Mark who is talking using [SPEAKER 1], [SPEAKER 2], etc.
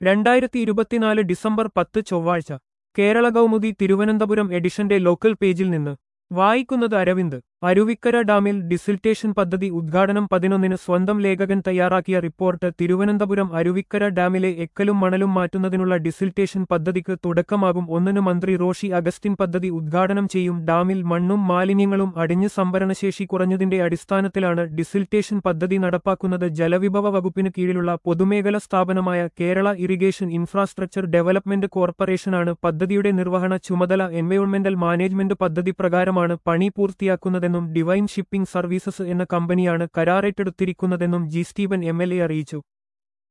[SPEAKER 1] രണ്ടായിരത്തി ഇരുപത്തിനാല് ഡിസംബർ പത്ത് ചൊവ്വാഴ്ച കേരള കൗമുദി തിരുവനന്തപുരം എഡിഷന്റെ ലോക്കൽ പേജിൽ നിന്ന് വായിക്കുന്നത് അരവിന്ദ് അരുവിക്കര ഡാമിൽ ഡിസിൽറ്റേഷൻ പദ്ധതി ഉദ്ഘാടനം പതിനൊന്നിന് സ്വന്തം ലേഖകൻ തയ്യാറാക്കിയ റിപ്പോർട്ട് തിരുവനന്തപുരം അരുവിക്കര ഡാമിലെ എക്കലും മണലും മാറ്റുന്നതിനുള്ള ഡിസിൽറ്റേഷൻ പദ്ധതിക്ക് തുടക്കമാകും ഒന്നിന് മന്ത്രി റോഷി അഗസ്റ്റിൻ പദ്ധതി ഉദ്ഘാടനം ചെയ്യും ഡാമിൽ മണ്ണും മാലിന്യങ്ങളും അടിഞ്ഞ് സംഭരണശേഷി കുറഞ്ഞതിന്റെ അടിസ്ഥാനത്തിലാണ് ഡിസിൽറ്റേഷൻ പദ്ധതി നടപ്പാക്കുന്നത് ജലവിഭവ വകുപ്പിന് കീഴിലുള്ള പൊതുമേഖലാ സ്ഥാപനമായ കേരള ഇറിഗേഷൻ ഇൻഫ്രാസ്ട്രക്ചർ ഡെവലപ്മെന്റ് കോർപ്പറേഷനാണ് പദ്ധതിയുടെ നിർവഹണ ചുമതല എൻവയോൺമെന്റൽ മാനേജ്മെന്റ് പദ്ധതി പ്രകാരമാണ് പണി പൂർത്തിയാക്കുന്നതെന്നും ഡിവൈൻ ഷിപ്പിംഗ് സർവീസസ് എന്ന കമ്പനിയാണ് കരാറേറ്റെടുത്തിരിക്കുന്നതെന്നും G Steven M L A അറിയിച്ചു